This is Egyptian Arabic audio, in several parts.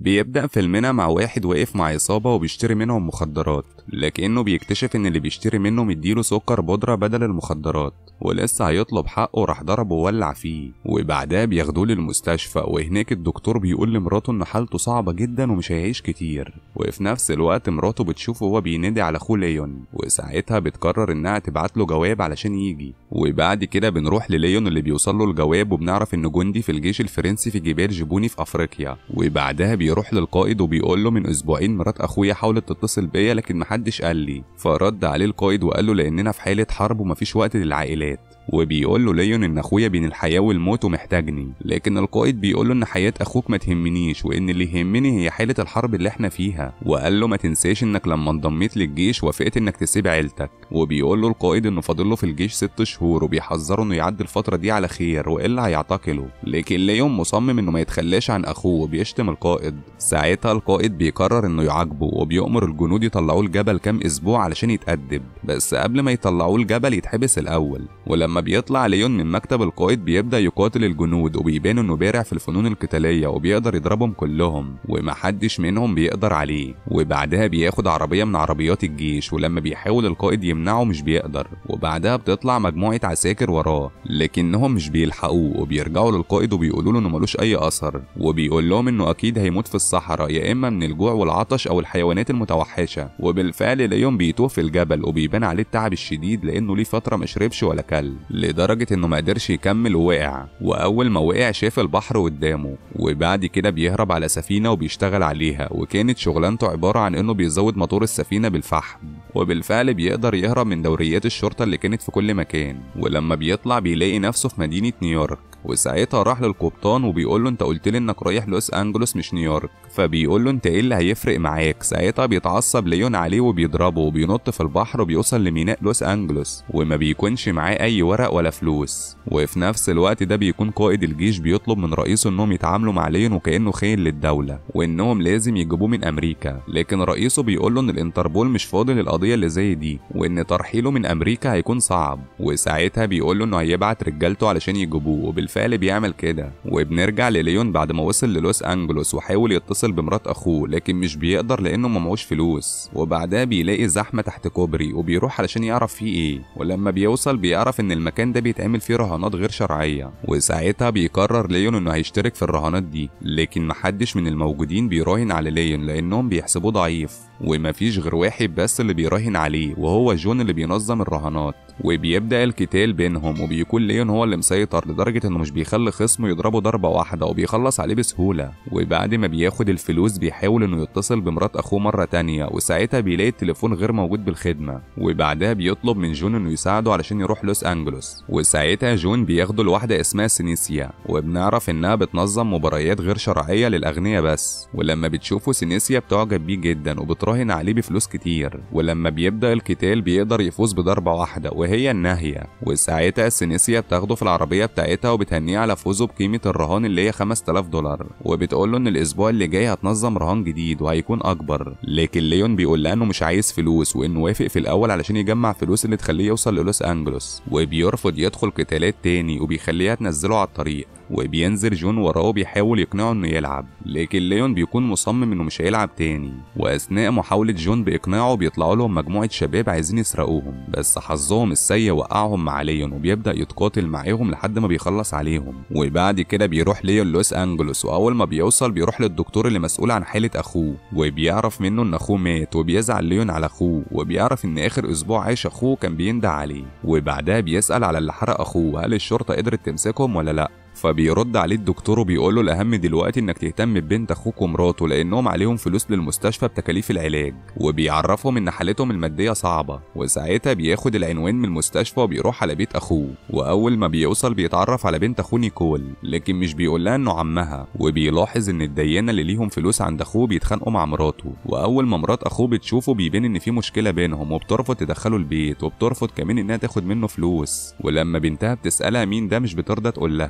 بيبدأ فيلمنا مع واحد واقف مع عصابة وبيشتري منهم مخدرات لكنه بيكتشف إن اللي بيشتري منه مديله سكر بودرة بدل المخدرات ولسه هيطلب حقه راح ضربه وولع فيه وبعدها بياخدوه للمستشفى وهناك الدكتور بيقول لمراته إن حالته صعبة جدا ومش هيعيش كتير وفي نفس الوقت مراته بتشوفه وهو بينادي على أخوه ليون وساعتها بتقرر إنها تبعت له جواب علشان يجي وبعد كده بنروح لليون اللي بيوصل له الجواب وبنعرف إنه جندي في الجيش الفرنسي في جبال جيبوني في أفريقيا وبعدها بيروح للقائد وبيقول له من أسبوعين مرات أخويا حاولت تتصل بيا لكن محدش قال لي فرد عليه القائد وقال له لأننا في حالة حرب ومفيش وقت للعائلات وبيقول له ليون ان اخويا بين الحياه والموت ومحتاجني لكن القائد بيقول له ان حياه اخوك ما تهمنيش وان اللي يهمني هي حاله الحرب اللي احنا فيها وقال له ما تنساش انك لما انضميت للجيش وافقت انك تسيب عيلتك وبيقول له القائد انه فاضل له في الجيش ست شهور وبيحذره انه يعدي الفتره دي على خير والا هيعتقله لكن ليون مصمم انه ما يتخلاش عن اخوه وبيشتم القائد ساعتها القائد بيقرر انه يعاقبه وبيأمر الجنود يطلعوه الجبل كام اسبوع علشان يتأدب بس قبل ما يطلعوه الجبل يتحبس الاول ولما بيطلع ليون من مكتب القائد بيبدأ يقاتل الجنود وبيبان انه بارع في الفنون القتالية وبيقدر يضربهم كلهم ومحدش منهم بيقدر عليه وبعدها بياخد عربية من عربيات الجيش ولما بيحاول القائد يمنعه مش بيقدر وبعدها بتطلع مجموعة عساكر وراه لكنهم مش بيلحقوه وبيرجعوا للقائد وبيقولوا له انه ملوش اي اثر وبيقول لهم انه اكيد هيموت في الصحراء يا اما من الجوع والعطش او الحيوانات المتوحشة وبالفعل ليون بيتوه في الجبل وبيبان عليه التعب الشديد لانه ليه فترة ما شربش ولا كل لدرجة إنه ما قدرش يكمل ووقع وأول ما وقع شاف البحر قدامه وبعد كده بيهرب على سفينة وبيشتغل عليها وكانت شغلانته عبارة عن إنه بيزود موتور السفينة بالفحم وبالفعل بيقدر يهرب من دوريات الشرطة اللي كانت في كل مكان ولما بيطلع بيلاقي نفسه في مدينة نيويورك وساعتها راح للقبطان وبيقول له انت قلت لي انك رايح لوس انجلوس مش نيويورك فبيقول له انت ايه اللي هيفرق معاك ساعتها بيتعصب ليون عليه وبيضربه وبينط في البحر وبيوصل لميناء لوس انجلوس وما بيكونش معاه اي ورق ولا فلوس وفي نفس الوقت ده بيكون قائد الجيش بيطلب من رئيسه انهم يتعاملوا مع ليون وكانه خاين للدوله وانهم لازم يجيبوه من امريكا لكن رئيسه بيقول له ان الانتربول مش فاضي للقضيه اللي زي دي وان ترحيله من امريكا هيكون صعب وساعتها بيقول له انه هيبعت رجالته علشان يجيبوه وبالفعل بيعمل كده وبنرجع لليون بعد ما وصل للوس انجلوس وحاول يتصل بمرات اخوه لكن مش بيقدر لانه ما معوش فلوس وبعدها بيلاقي زحمه تحت كوبري وبيروح علشان يعرف فيه ايه ولما بيوصل بيعرف ان المكان ده بيتعمل فيه رهانات غير شرعيه وساعتها بيقرر ليون انه هيشترك في الرهانات دي لكن محدش من الموجودين بيراهن على ليون لانهم بيحسبوه ضعيف ومفيش غير واحد بس اللي بيراهن عليه وهو جون اللي بينظم الرهانات وبيبدأ القتال بينهم وبيكون ليون هو اللي مسيطر لدرجة انه مش بيخلي خصمه يضربه ضربة واحدة وبيخلص عليه بسهولة وبعد ما بياخد الفلوس بيحاول انه يتصل بمرات اخوه مرة تانية وساعتها بيلاقي التليفون غير موجود بالخدمة وبعدها بيطلب من جون انه يساعده علشان يروح لوس انجلوس وساعتها جون بياخده لواحدة اسمها سينيسيا وبنعرف انها بتنظم مباريات غير شرعية للاغنياء بس ولما بتشوفه سينيسيا بتعجب بيه جدا وبتراهن عليه بفلوس كتير ولما بيبدأ القتال بيقدر يفوز بضربة واحدة وهي الناهية وساعتها سينيسيا بتاخده في العربية بتاعتها وبتهنيه على فوزه بقيمة الرهان اللي هي 5000 دولار وبتقول له ان الاسبوع اللي جاي هتنظم رهان جديد وهيكون اكبر لكن ليون بيقول لها انه مش عايز فلوس وانه وافق في الاول علشان يجمع فلوس اللي تخليه يوصل للوس انجلوس وبيرفض يدخل قتالات تاني وبيخليها تنزله على الطريق وبينزل جون وراه وبيحاول يقنعه انه يلعب لكن ليون بيكون مصمم انه مش هيلعب تاني واثناء محاولة جون باقناعه بيطلعوا لهم مجموعة شباب عايزين يسرقوهم بس حظهم السيء وقعهم مع ليون وبيبدأ يتقاتل معاهم لحد ما بيخلص عليهم وبعد كده بيروح ليون لوس انجلوس واول ما بيوصل بيروح للدكتور اللي مسؤول عن حالة اخوه وبيعرف منه ان اخوه مات وبيزعل ليون على اخوه وبيعرف ان اخر اسبوع عاش اخوه كان بيندى عليه وبعدها بيسأل على اللي حرق اخوه هل الشرطة قدرت تمسكهم ولا لا فبيرد عليه الدكتور وبيقول له الاهم دلوقتي انك تهتم ببنت اخوك ومراته لانهم عليهم فلوس للمستشفى بتكاليف العلاج وبيعرفهم ان حالتهم الماديه صعبه وساعتها بياخد العنوان من المستشفى وبيروح على بيت اخوه واول ما بيوصل بيتعرف على بنت اخوه نيكول لكن مش بيقول لها انه عمها وبيلاحظ ان الديانه اللي ليهم فلوس عند اخوه بيتخانقوا مع مراته واول ما مرات اخوه بتشوفه بيبان ان في مشكله بينهم وبترفض تدخله البيت وبترفض كمان انها تاخد منه فلوس ولما بنتها بتسالها مين ده مش بترضى تقول لها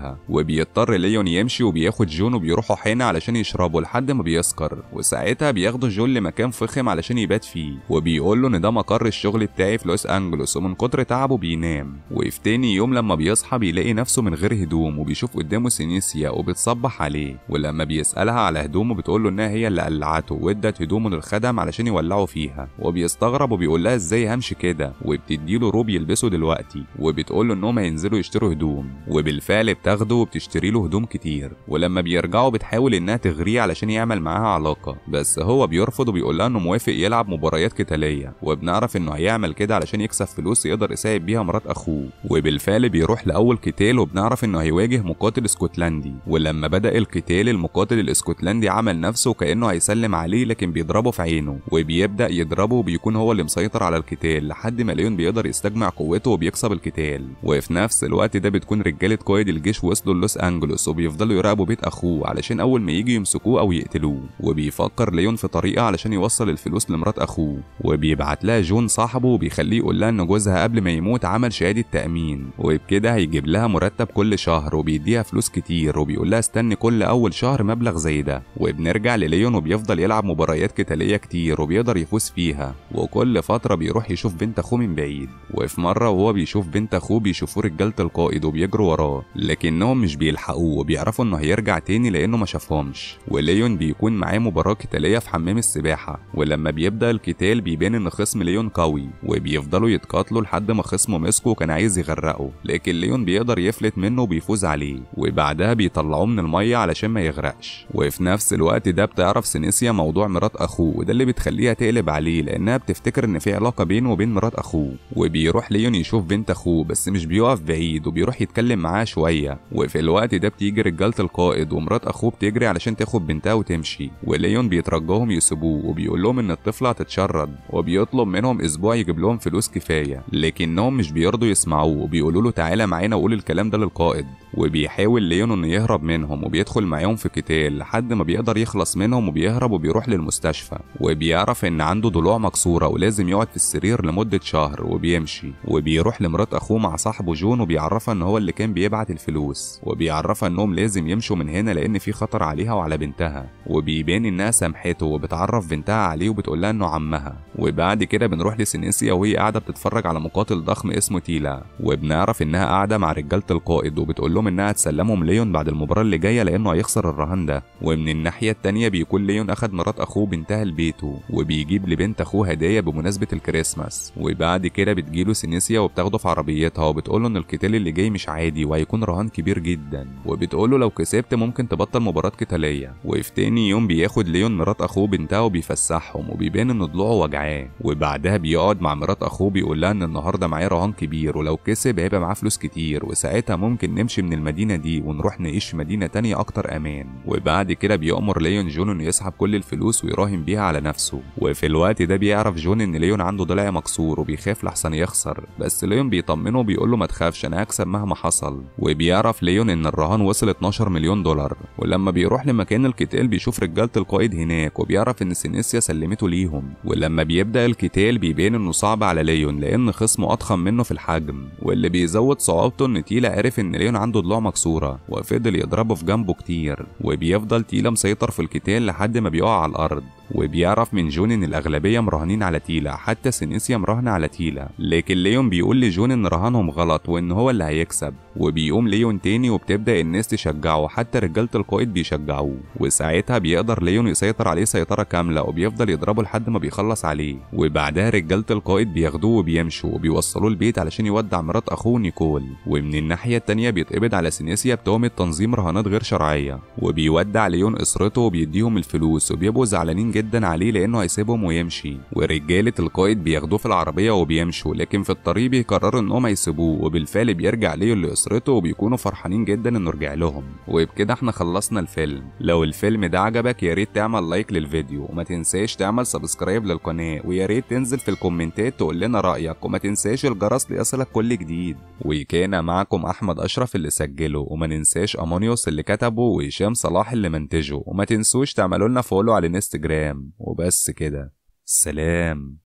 وبيضطر ليون يمشي وبياخد جون وبيروحوا حين علشان يشربوا لحد ما بيسكر وساعتها بياخدوا جون لمكان فخم علشان يبات فيه وبيقول له ان ده مقر الشغل بتاعي في لوس انجلوس ومن كتر تعبه بينام وفي تاني يوم لما بيصحى بيلاقي نفسه من غير هدوم وبيشوف قدامه سينيسيا وبتصبح عليه ولما بيسألها على هدومه بتقول له انها هي اللي قلعته وادت هدومه للخدم علشان يولعوا فيها وبيستغرب وبيقول لها ازاي همشي كده وبتديله روب يلبسه دلوقتي وبتقول له انهم هينزلوا يشتروا هدوم وبالفعل بتاخده وبتشتري له هدوم كتير ولما بيرجعوا بتحاول انها تغريه علشان يعمل معاها علاقه بس هو بيرفض وبيقول لها انه موافق يلعب مباريات قتاليه وبنعرف انه هيعمل كده علشان يكسب فلوس يقدر يساعد بيها مرات اخوه وبالفعل بيروح لاول قتال وبنعرف انه هيواجه مقاتل اسكتلندي ولما بدا القتال المقاتل الاسكتلندي عمل نفسه كانه هيسلم عليه لكن بيضربه في عينه وبيبدا يضربه وبيكون هو اللي مسيطر على القتال لحد ما ليون بيقدر يستجمع قوته وبيكسب القتال وفي نفس الوقت ده بتكون رجاله قائد الجيش وصلوا لوس انجلوس وبيفضلوا يراقبوا بيت اخوه علشان اول ما يجي يمسكوه او يقتلوه وبيفكر ليون في طريقه علشان يوصل الفلوس لمرات اخوه وبيبعت لها جون صاحبه وبيخليه يقول لها ان جوزها قبل ما يموت عمل شهاده تامين وبكده هيجيب لها مرتب كل شهر وبيديها فلوس كتير وبيقول لها استني كل اول شهر مبلغ زي ده وبنرجع لليون وبيفضل يلعب مباريات قتاليه كتير وبيقدر يفوز فيها وكل فتره بيروح يشوف بنت اخوه من بعيد وفي مره وهو بيشوف بنت اخوه بيشوفوه رجاله القائد وبيجروا وراه لكنهم مش بيلحقوه وبيعرفوا انه هيرجع تاني لانه ما شافهمش وليون بيكون معاه مباراه قتاليه في حمام السباحه ولما بيبدا القتال بيبان ان خصم ليون قوي وبيفضلوا يتقاتلوا لحد ما خصمه مسكه وكان عايز يغرقه لكن ليون بيقدر يفلت منه وبيفوز عليه وبعدها بيطلعوه من الميه علشان ما يغرقش وفي نفس الوقت ده بتعرف سينيسيا موضوع مرات اخوه وده اللي بتخليها تقلب عليه لانها بتفتكر ان في علاقه بينه وبين مرات اخوه وبيروح ليون يشوف بنت اخوه بس مش بيقف بعيد وبيروح يتكلم معاها شويه وفي الوقت ده بتيجي رجاله القائد ومرات اخوه بتجري علشان تاخد بنتها وتمشي وليون بيترجاهم يسيبوه وبيقول لهم ان الطفله هتتشرد وبيطلب منهم اسبوع يجيب لهم فلوس كفايه لكنهم مش بيرضوا يسمعوه وبيقولوا له تعالى معانا وقول الكلام ده للقائد وبيحاول ليون انه يهرب منهم وبيدخل معاهم في قتال لحد ما بيقدر يخلص منهم وبيهرب وبيروح للمستشفى وبيعرف ان عنده ضلوع مكسوره ولازم يقعد في السرير لمده شهر وبيمشي وبيروح لمرات اخوه مع صاحبه جون وبيعرفها ان هو اللي كان بيبعت الفلوس وبيعرفها انهم لازم يمشوا من هنا لان في خطر عليها وعلى بنتها وبيبان انها سامحته وبتعرف بنتها عليه وبتقول لها انه عمها وبعد كده بنروح لسينيسيا وهي قاعده بتتفرج على مقاتل ضخم اسمه تيلا وبنعرف انها قاعده مع رجاله القائد وبتقول لهم انها تسلمهم ليون بعد المباراه اللي جايه لانه هيخسر الرهان ده ومن الناحيه التانيه بيكون ليون اخد مرات اخوه بنتها لبيته وبيجيب لبنت اخوه هدايا بمناسبه الكريسماس وبعد كده بتجيله سينيسيا وبتاخده في عربيتها وبتقول له ان القتال اللي جاي مش عادي وهيكون رهان كبير جدا وبتقول له لو كسبت ممكن تبطل مباراه قتاليه وفي تاني يوم بياخد ليون مرات اخوه بنتها وبيفسحهم وبيبان ان ضلوعه وجعاه وبعدها بيقعد مع مرات اخوه بيقول لها ان النهارده معاه رهان كبير ولو كسب هيبقى معاه فلوس كتير وساعتها ممكن نمشي من المدينه دي ونروح نعيش في مدينه تانية اكتر امان وبعد كده بيأمر ليون جون انه يسحب كل الفلوس ويراهن بيها على نفسه وفي الوقت ده بيعرف جون ان ليون عنده ضلع مكسور وبيخاف لحسن يخسر بس ليون بيطمنه وبيقول له ما تخافش انا هكسب مهما حصل وبيعرف ليون ان الرهان وصل 12 مليون دولار ولما بيروح لمكان القتال بيشوف رجاله القائد هناك وبيعرف ان سينيسيا سلمته ليهم ولما بيبدا القتال بيبان انه صعب على ليون لان خصمه اضخم منه في الحجم واللي بيزود صعوبته ان تيلا عرف ان ليون عنده ضلوع مكسوره وفضل يضربه في جنبه كتير وبيفضل تيلا مسيطر في القتال لحد ما بيقع على الارض وبيعرف من جون ان الاغلبيه مراهنين على تيلا حتى سينيسيا مراهنه على تيلا لكن ليون بيقول لجون ان رهانهم غلط وان هو اللي هيكسب وبيقوم ليون تاني وبتبدا الناس تشجعه حتى رجاله القائد بيشجعوه وساعتها بيقدر ليون يسيطر عليه سيطره كامله وبيفضل يضربه لحد ما بيخلص عليه وبعدها رجاله القائد بياخدوه وبيمشوا وبيوصلوه البيت علشان يودع مرات اخوه نيكول ومن الناحيه التانيه بيتقبض على سينيسيا بتهمه تنظيم رهانات غير شرعيه وبيودع ليون اسرته وبيديهم الفلوس وبيبقوا زعلانين جدا عليه لانه هيسيبهم ويمشي ورجاله القائد بياخدوه في العربيه وبيمشوا لكن في الطريق بيقرروا انهم هيسيبوه وبالفعل بيرجع ليون لاسرته وبيكونوا فرحانين جدا انه رجع لهم وبكده احنا خلصنا الفيلم لو الفيلم ده عجبك يا ريت تعمل لايك للفيديو وما تنساش تعمل سبسكرايب للقناه ويا ريت تنزل في الكومنتات تقول لنا رايك وما تنساش الجرس ليصلك كل جديد وكان معكم احمد اشرف اللي سجله وما ننساش امونيوس اللي كتبه وهشام صلاح اللي منتجه وما تنسوش تعملوا لنا فولو على الانستجرام وبس كده سلام